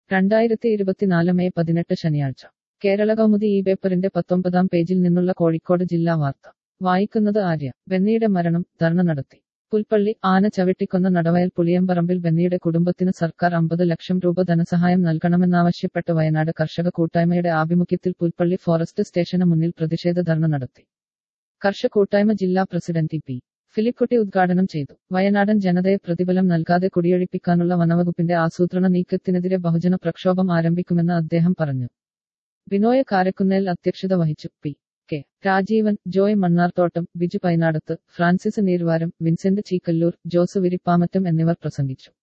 രണ്ടായിരത്തി ഇരുപത്തിനാല് മെയ് പതിനെട്ട് ശനിയാഴ്ച കേരള കൗമുദി ഈ പേപ്പറിന്റെ പത്തൊമ്പതാം പേജിൽ നിന്നുള്ള കോഴിക്കോട് ജില്ലാ വാർത്ത വായിക്കുന്നത് ആര്യ ബെന്നിയുടെ മരണം ധർണ നടത്തി പുൽപ്പള്ളി ആന ചവിട്ടിക്കൊന്ന നടവയൽ പുളിയമ്പറമ്പിൽ ബെന്നിയുടെ കുടുംബത്തിന് സർക്കാർ അമ്പത് ലക്ഷം രൂപ ധനസഹായം നൽകണമെന്നാവശ്യപ്പെട്ട് വയനാട് കർഷക കൂട്ടായ്മയുടെ ആഭിമുഖ്യത്തിൽ പുൽപ്പള്ളി ഫോറസ്റ്റ് സ്റ്റേഷന് മുന്നിൽ പ്രതിഷേധ ധർണ നടത്തി കർഷക കൂട്ടായ്മ ജില്ലാ പ്രസിഡന്റ് പി ഫിലിക്കുട്ടി ഉദ്ഘാടനം ചെയ്തു വയനാടൻ ജനതയെ പ്രതിഫലം നൽകാതെ കുടിയൊഴിപ്പിക്കാനുള്ള വനവകുപ്പിന്റെ ആസൂത്രണ നീക്കത്തിനെതിരെ ബഹുജന പ്രക്ഷോഭം ആരംഭിക്കുമെന്ന് അദ്ദേഹം പറഞ്ഞു ബിനോയ് കാരക്കുന്നേൽ അധ്യക്ഷത വഹിച്ചു പി കെ രാജീവൻ ജോയ് മണ്ണാർത്തോട്ടം ബിജു പൈനാടത്ത് ഫ്രാൻസിസ് നീർവാരം വിൻസെന്റ് ചീക്കല്ലൂർ ജോസ് വിരിപ്പാമറ്റം എന്നിവർ പ്രസംഗിച്ചു